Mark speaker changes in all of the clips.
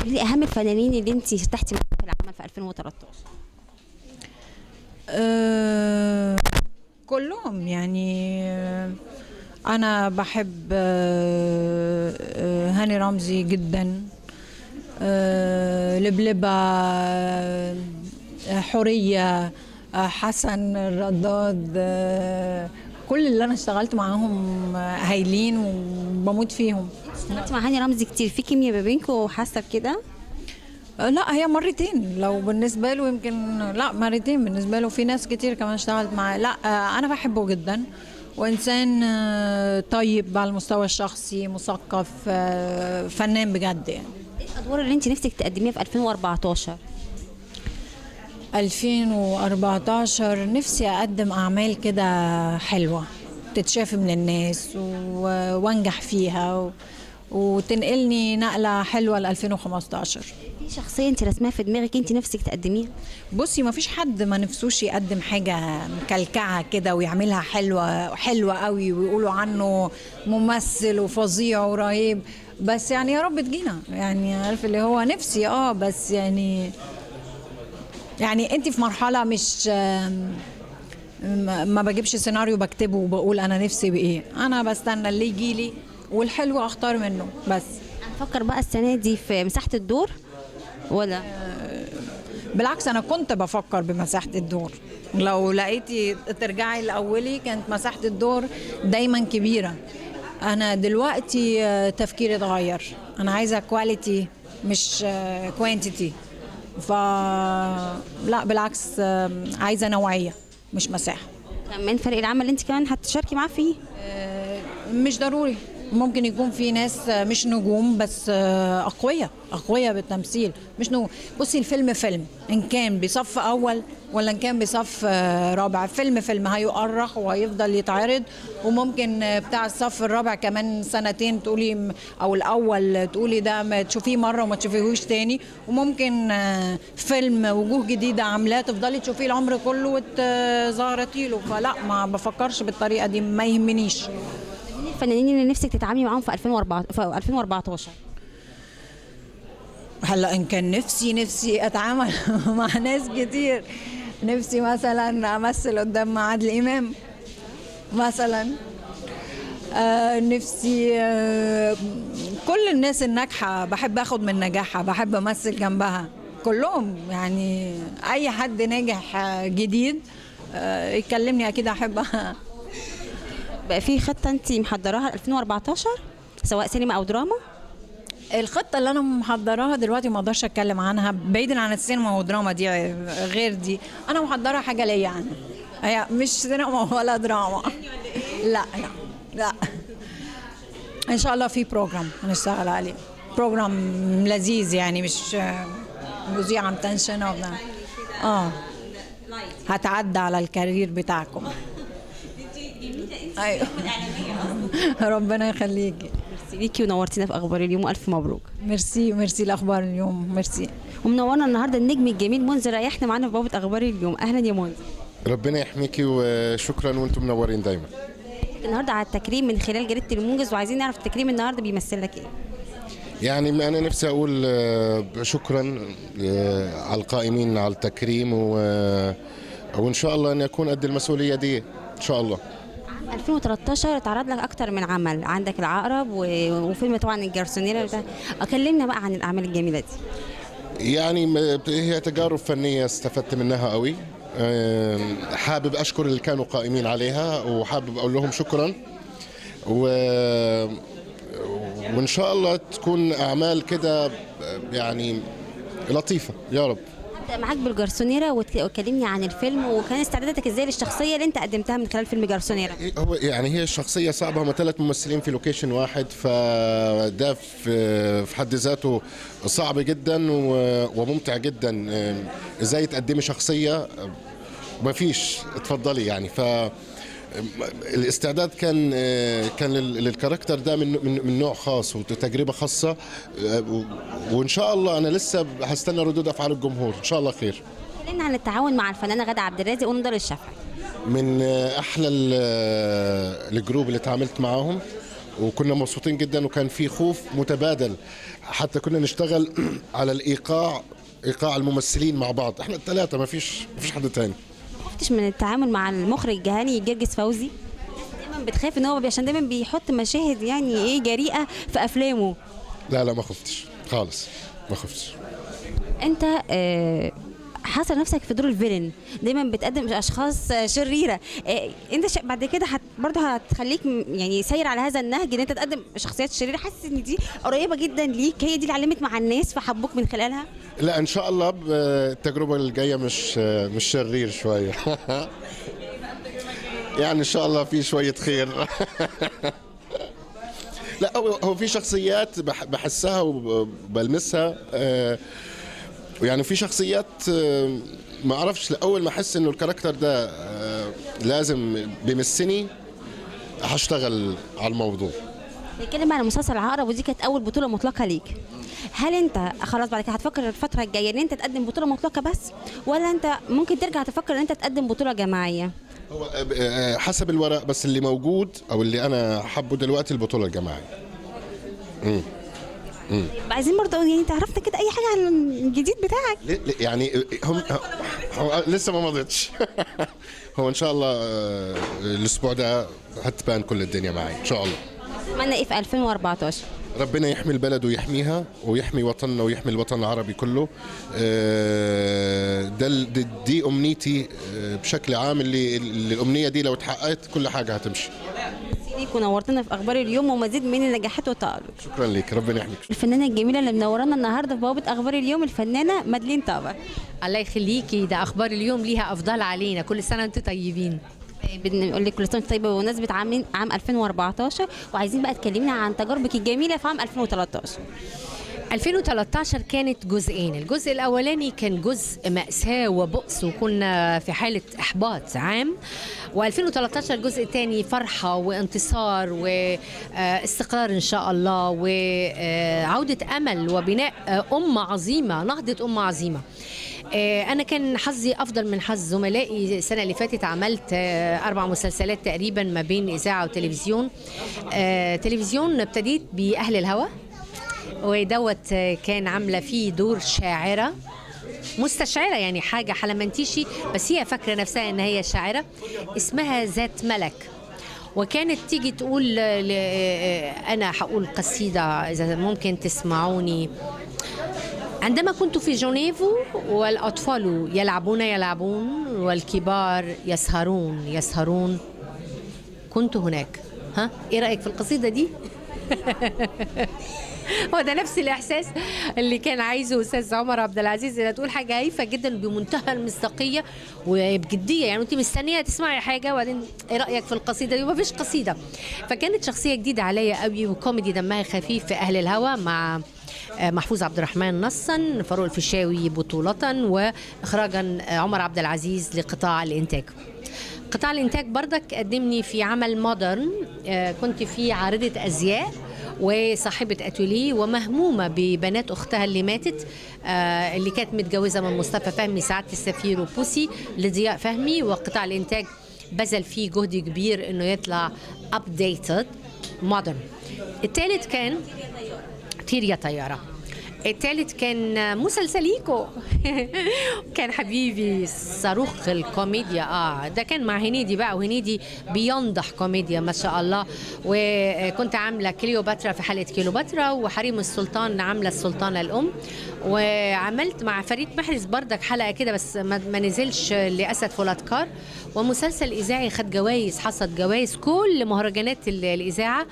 Speaker 1: قولي لي اهم الفنانين اللي انت ارتحتي معاهم في العمل في 2013
Speaker 2: أه كلهم يعني آه، انا بحب آه، آه، هاني رمزي جدا آه، لبلبة آه، حورية آه، حسن الرداد آه، كل اللي انا اشتغلت معاهم آه، هايلين وبموت فيهم
Speaker 1: اشتغلتي مع هاني رمزي كتير في كيمياء ما بينكم حاسه بكده
Speaker 2: آه، لا هي مرتين لو بالنسبه له يمكن لا مرتين بالنسبه له في ناس كتير كمان اشتغلت معاه لا آه، انا بحبه جدا وانسان آه، طيب على المستوى الشخصي مثقف آه، فنان بجد يعني
Speaker 1: ايه الادوار اللي انت نفسك تقدميها في 2014
Speaker 2: 2014 نفسي اقدم اعمال كده حلوه تتشاف من الناس و- وانجح فيها و... وتنقلني نقله حلوه ل 2015
Speaker 1: في شخصيه انت رسمها في دماغك انت نفسك تقدميها
Speaker 2: بصي ما فيش حد ما نفسوش يقدم حاجة مكلكعة كده ويعملها حلوة حلوة قوي ويقولوا عنه ممثل وفظيع ورهيب بس يعني يا رب تجينا يعني عارف اللي هو نفسي اه بس يعني يعني انت في مرحلة مش آم، ما ما بجيبش سيناريو بكتبه وبقول انا نفسي بايه انا بستنى اللي يجي لي والحلو اختار منه بس
Speaker 1: هنفكر بقى السنه دي في مساحه الدور ولا
Speaker 2: بالعكس انا كنت بفكر بمساحه الدور لو لقيتي ترجعي لاولي كانت مساحه الدور دايما كبيره انا دلوقتي آه، تفكيري اتغير انا عايزه كواليتي مش كوانتيتي ف لا بالعكس آه، عايزه نوعيه مش مساحه
Speaker 1: كمان فريق العمل اللي انت كمان هتشاركي معاه فيه
Speaker 2: مش ضروري ممكن يكون في ناس مش نجوم بس أقوياء أقوياء بالتمثيل مش نجوم بصي الفيلم فيلم إن كان بصف أول ولا إن كان بصف رابع فيلم فيلم هيؤرخ وهيفضل يتعرض وممكن بتاع الصف الرابع كمان سنتين تقولي أو الأول تقولي ده ما تشوفيه مرة وما تشوفيهوش تاني وممكن فيلم وجوه جديدة عاملاه تفضلي تشوفيه العمر كله وتزغرطي له فلا ما بفكرش بالطريقة دي ما يهمنيش
Speaker 1: مين الفنانين اللي نفسك تتعاملي معاهم في 2014 في 2014
Speaker 2: هلا ان كان نفسي نفسي اتعامل مع ناس كتير نفسي مثلا امثل قدام عادل امام مثلا آه نفسي آه كل الناس الناجحه بحب اخد من نجاحها بحب امثل جنبها كلهم يعني اي حد ناجح آه، جديد آه يكلمني اكيد احبها
Speaker 1: بقى في خطه انت محضراها ل 2014 سواء سينما او دراما
Speaker 2: الخطه اللي انا محضراها دلوقتي ما اقدرش اتكلم عنها بعيدا عن السينما والدراما دي غير دي انا محضره حاجه ليا انا هي مش سينما ولا دراما لا لا لا ان شاء الله في بروجرام هنشتغل عليه بروجرام لذيذ يعني مش مذيعه متنشنه وبتاع. اه هتعدى على الكارير بتاعكم ايوه ربنا يخليكي
Speaker 1: ميرسي ليكي ونورتينا في اخبار اليوم والف مبروك
Speaker 2: ميرسي ميرسي الاخبار اليوم ميرسي
Speaker 1: ومنورنا النهارده النجم الجميل منذر ريحنا معانا في بوابه اخبار اليوم اهلا يا منذر
Speaker 3: ربنا يحميكي وشكرا وانتم منورين دايما
Speaker 1: النهارده على التكريم من خلال جريده المنجز وعايزين نعرف التكريم النهارده بيمثل لك ايه
Speaker 3: يعني انا نفسي اقول آه، شكرا آه، على القائمين على التكريم و وان شاء الله ان يكون قد المسؤوليه دي ان شاء الله
Speaker 1: 2013 اتعرض لك اكتر من عمل عندك العقرب و- وفيلم طبعا الجرسونيرا بتاع كلمنا بقى عن الاعمال الجميله دي
Speaker 3: يعني م- هي تجارب فنيه استفدت منها قوي آم، حابب اشكر اللي كانوا قائمين عليها وحابب اقول لهم شكرا و وان شاء الله تكون اعمال كده يعني لطيفه يا رب
Speaker 1: ابدا معاك بالجرسونيرا وت- وتكلمني عن الفيلم وكان استعدادك ازاي للشخصيه اللي انت قدمتها من خلال فيلم جرسونيرا
Speaker 3: هو يعني هي الشخصية صعبة هم ثلاث ممثلين في لوكيشن واحد فده في في حد ذاته صعب جدا و- وممتع جدا ازاي تقدمي شخصية ما فيش اتفضلي يعني ف الاستعداد كان كان لل- للكاركتر ده من من من نوع خاص وتجربه خاصه و- وان شاء الله انا لسه هستنى ردود افعال الجمهور ان شاء الله خير
Speaker 1: كلمنا عن التعاون مع الفنانه غاده عبد الرازق ونضال الشافعي
Speaker 3: من احلى ال- الجروب اللي اتعاملت معاهم وكنا مبسوطين جدا وكان في خوف متبادل حتى كنا نشتغل على الايقاع ايقاع الممثلين مع بعض احنا الثلاثه ما فيش ما فيش حد تاني
Speaker 1: خفتش من التعامل مع المخرج هاني جرجس فوزي دايما بتخاف ان هو عشان دايما بيحط مشاهد يعني ايه جريئه في افلامه
Speaker 3: لا لا ما خفتش خالص ما خفتش
Speaker 1: انت آه، حاصر نفسك في دور الفيلن دايما بتقدم اشخاص آه، شريره آه، انت ش... بعد كده هت... برضه هتخليك م- يعني ساير على هذا النهج ان انت تقدم شخصيات شريره حاسس ان دي قريبه جدا ليك هي دي اللي علمت مع الناس فحبوك من خلالها
Speaker 3: لا ان شاء الله ب- التجربه الجايه مش مش شرير شويه يعني ان شاء الله في شويه خير لا هو هو في شخصيات بح- بحسها وبلمسها آه، يعني في شخصيات آه، ما اعرفش لاول ما احس انه الكاركتر ده آه، لازم بيمسني هشتغل على الموضوع
Speaker 1: نتكلم عن مسلسل عقرب ودي كانت اول بطوله مطلقه ليك هل انت خلاص بعد كده هتفكر الفتره الجايه ان انت تقدم بطوله مطلقه بس ولا انت ممكن ترجع تفكر ان انت تقدم بطوله جماعيه
Speaker 3: هو آه، آه، حسب الورق بس اللي موجود او اللي انا حبه دلوقتي البطوله الجماعيه
Speaker 1: عايزين برضه يعني تعرفنا كده اي حاجه عن الجديد بتاعك
Speaker 3: ل- ل- يعني هم هو لسه ما مضيتش هو ان شاء الله آه، الاسبوع ده هتبان كل الدنيا معي ان شاء الله
Speaker 1: اتمنى ايه في 2014
Speaker 3: ربنا يحمي البلد ويحميها ويحمي وطننا ويحمي الوطن العربي كله آه، ده ال- دي- دي امنيتي آه، بشكل عام اللي اللي الامنيه دي لو اتحققت كل حاجه هتمشي
Speaker 1: سيديك ونورتنا في اخبار اليوم ومزيد من النجاحات والتالق
Speaker 3: شكرا لك ربنا يحميك
Speaker 1: الفنانه الجميله اللي منورانا النهارده في بوابه اخبار اليوم الفنانه مدلين طابه
Speaker 4: الله يخليكي ده اخبار اليوم ليها افضل علينا كل سنه وانتم طيبين
Speaker 1: بنقول لك كل سنه وأنت طيبه بمناسبه عام عام 2014 وعايزين بقى تكلمنا عن تجاربك الجميله في عام 2013
Speaker 4: 2013 كانت جزئين الجزء الاولاني كان جزء ماساه وبؤس وكنا في حاله احباط عام و2013 الجزء الثاني فرحه وانتصار واستقرار ان شاء الله وعوده امل وبناء آه، امه عظيمه نهضه امه عظيمه آه، انا كان حظي افضل من حظ زملائي السنه اللي فاتت عملت آه، اربع مسلسلات تقريبا ما بين اذاعه وتلفزيون آه، تلفزيون ابتديت باهل الهوى ودوت كان عامله فيه دور شاعره مستشعره يعني حاجه حلمنتيشي بس هي فاكره نفسها ان هي شاعره اسمها ذات ملك وكانت تيجي تقول ل- انا هقول قصيده اذا ممكن تسمعوني عندما كنت في جنيف والاطفال يلعبون يلعبون والكبار يسهرون يسهرون كنت هناك ها ايه رايك في القصيده دي هو ده نفس الاحساس اللي كان عايزه استاذ عمر عبد العزيز انها تقول حاجه هايفه جدا بمنتهى المصداقيه وبجديه يعني انت مستنيه تسمعي حاجه وبعدين ايه رايك في القصيده دي ومفيش قصيده فكانت شخصيه جديده عليا قوي وكوميدي دمها خفيف في اهل الهوى مع آه، محفوظ عبد الرحمن نصا فاروق الفيشاوي بطولة وإخراجا آه، عمر عبد العزيز لقطاع الإنتاج قطاع الإنتاج بردك قدمني في عمل مودرن آه، كنت فيه عارضة أزياء وصاحبة أتوليه ومهمومة ببنات أختها اللي ماتت آه، اللي كانت متجوزة من مصطفى فهمي سعادة السفير وبوسي لضياء فهمي وقطاع الإنتاج بذل فيه جهد كبير إنه يطلع updated modern الثالث كان طير يا طيارة التالت كان مسلسليكو كان حبيبي صاروخ الكوميديا اه ده كان مع هنيدي بقى وهنيدي بينضح كوميديا ما شاء الله وكنت عامله كليوباترا في حلقه كليوباترا وحريم السلطان عامله السلطانه الام وعملت مع فريد محرز بردك حلقه كده بس ما ما نزلش لاسد فولاتكار ومسلسل اذاعي خد جوائز حصد جوائز كل مهرجانات ال- الاذاعه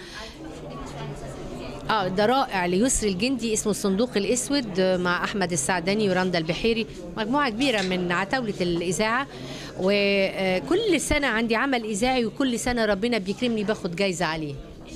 Speaker 4: اه ده رائع ليسري الجندي اسمه الصندوق الاسود آه، مع احمد السعداني ورندا البحيري مجموعه كبيره من عتاوله الاذاعه وكل سنه عندي عمل اذاعي وكل سنه ربنا بيكرمني باخد جايزه عليه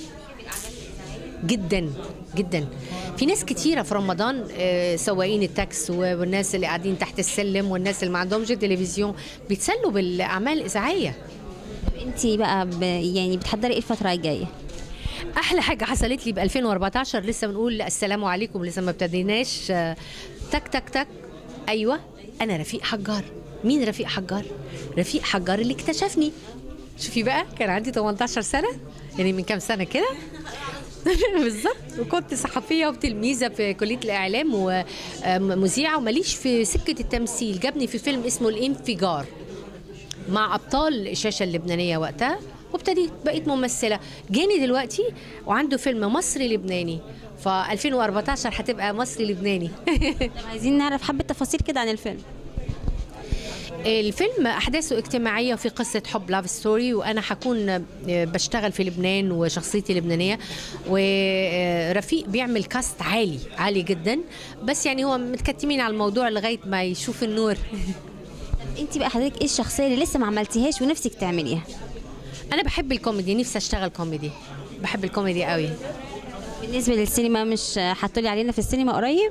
Speaker 4: جدا جدا في ناس كتيره في رمضان آه، سواقين التاكس والناس اللي قاعدين تحت السلم والناس اللي ما عندهمش تلفزيون بيتسلوا بالاعمال الاذاعيه
Speaker 1: انت بقى ب... يعني بتحضري ايه الفتره الجايه
Speaker 4: احلى حاجه حصلت لي ب 2014 لسه بنقول السلام عليكم لسه ما ابتديناش آه، تك تك تك ايوه انا رفيق حجار مين رفيق حجار رفيق حجار اللي اكتشفني شوفي بقى كان عندي 18 سنه يعني من كام سنه كده بالظبط وكنت صحفيه وتلميذه في كليه الاعلام ومذيعه وماليش في سكه التمثيل جابني في فيلم اسمه الانفجار مع ابطال الشاشه اللبنانيه وقتها وابتديت بقيت ممثله جاني دلوقتي وعنده فيلم مصري لبناني ف 2014 هتبقى مصري لبناني
Speaker 1: طب عايزين نعرف حبه تفاصيل كده عن الفيلم
Speaker 4: الفيلم احداثه اجتماعيه وفي قصه حب لاف ستوري وانا هكون بشتغل في لبنان وشخصيتي لبنانيه ورفيق بيعمل كاست عالي عالي جدا بس يعني هو متكتمين على الموضوع لغايه ما يشوف النور
Speaker 1: انت بقى حضرتك ايه الشخصيه اللي لسه ما عملتيهاش ونفسك تعمليها
Speaker 4: انا بحب الكوميدي نفسي اشتغل كوميدي بحب الكوميدي قوي
Speaker 1: بالنسبه للسينما مش هتطلعي علينا في السينما قريب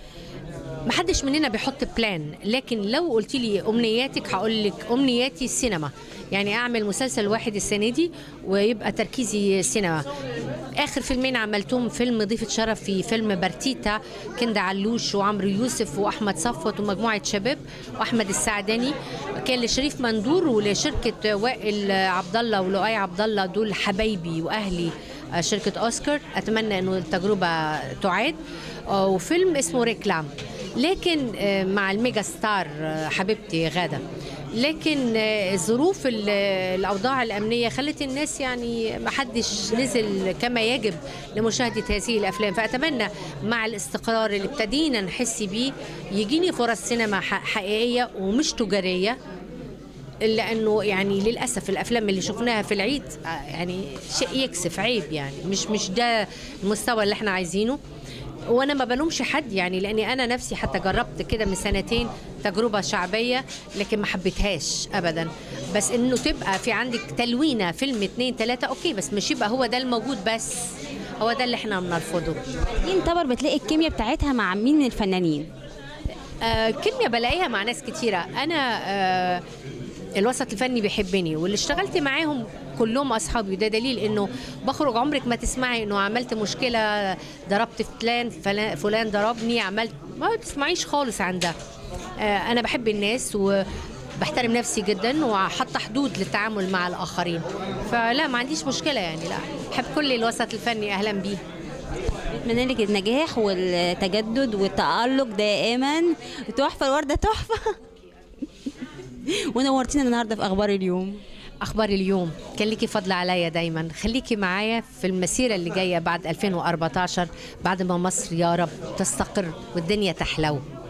Speaker 4: محدش مننا بيحط بلان لكن لو قلت لي امنياتك هقول لك امنياتي السينما يعني اعمل مسلسل واحد السنه دي ويبقى تركيزي سينما اخر فيلمين عملتهم فيلم ضيفه شرف في فيلم برتيتا كندا علوش وعمرو يوسف واحمد صفوت ومجموعه شباب واحمد السعداني كان لشريف مندور ولشركه وائل عبد الله ولؤي عبد الله دول حبايبي واهلي شركه اوسكار اتمنى انه التجربه تعاد وفيلم اسمه ريكلام لكن مع الميجا ستار حبيبتي غاده لكن ظروف الاوضاع الامنيه خلت الناس يعني ما حدش نزل كما يجب لمشاهده هذه الافلام فاتمنى مع الاستقرار اللي ابتدينا نحس بيه يجيني فرص سينما حقيقيه ومش تجاريه لانه يعني للاسف الافلام اللي شفناها في العيد يعني شيء يكسف عيب يعني مش مش ده المستوى اللي احنا عايزينه وانا ما بلومش حد يعني لاني انا نفسي حتى جربت كده من سنتين تجربه شعبيه لكن ما حبيتهاش ابدا بس انه تبقى في عندك تلوينه فيلم اتنين تلاته اوكي بس مش يبقى هو ده الموجود بس هو ده اللي احنا بنرفضه
Speaker 1: دي طبعا بتلاقي الكيمياء بتاعتها مع مين من الفنانين
Speaker 4: آه كيمياء بلاقيها مع ناس كتيره انا آه الوسط الفني بيحبني واللي اشتغلت معاهم كلهم اصحابي وده دليل انه بخرج عمرك ما تسمعي انه عملت مشكله ضربت فلان فلان, فلان ضربني عملت ما تسمعيش خالص عن ده آه انا بحب الناس وبحترم نفسي جدا وحاطه حدود للتعامل مع الاخرين فلا ما عنديش مشكله يعني لا بحب كل الوسط الفني اهلا بيه
Speaker 1: بتمنى لك النجاح والتجدد والتألق دائما تحفه الورده تحفه ونورتينا النهارده في اخبار اليوم
Speaker 4: اخبار اليوم كان ليكي فضل عليا دايما خليكي معايا في المسيره اللي جايه بعد 2014 بعد ما مصر يا رب تستقر والدنيا تحلو